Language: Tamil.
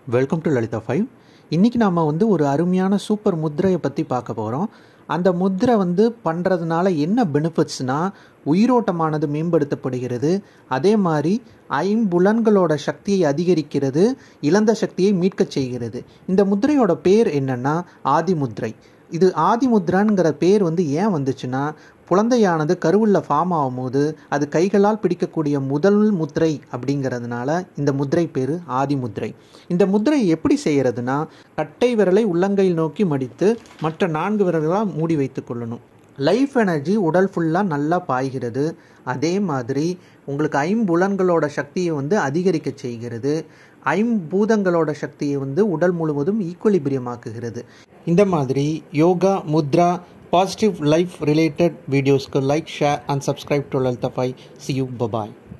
வெல்கம் டு லலிதா ஃபைவ் இன்றைக்கி நாம் வந்து ஒரு அருமையான சூப்பர் முத்திரையை பற்றி பார்க்க போகிறோம் அந்த முத்திரை வந்து பண்ணுறதுனால என்ன பெனிஃபிட்ஸ்னால் உயிரோட்டமானது மேம்படுத்தப்படுகிறது அதே மாதிரி ஐம்புலன்களோட சக்தியை அதிகரிக்கிறது இழந்த சக்தியை மீட்கச் செய்கிறது இந்த முத்திரையோட பேர் என்னன்னா ஆதிமுத்ரை இது ஆதிமுத்ராங்கிற பேர் வந்து ஏன் வந்துச்சுன்னா குழந்தையானது கருவுள்ள ஃபார்ம் ஆகும்போது அது கைகளால் பிடிக்கக்கூடிய முதல் முத்திரை அப்படிங்கிறதுனால இந்த முத்திரை பேர் ஆதிமுத்ரை இந்த முத்திரை எப்படி செய்கிறதுனா கட்டை விரலை உள்ளங்கையில் நோக்கி மடித்து மற்ற நான்கு விரல்களாக மூடி வைத்து கொள்ளணும் லைஃப் எனர்ஜி உடல் ஃபுல்லாக நல்லா பாய்கிறது அதே மாதிரி உங்களுக்கு ஐம்புலன்களோட சக்தியை வந்து அதிகரிக்க செய்கிறது ஐம்பூதங்களோட சக்தியை வந்து உடல் முழுவதும் ஈக்குவலிபிரியமாக்குகிறது இந்த மாதிரி yoga mudra positive life related வீடியோஸ்க்கு like share and subscribe to Lalitha ஃபை சி யூ பபாய்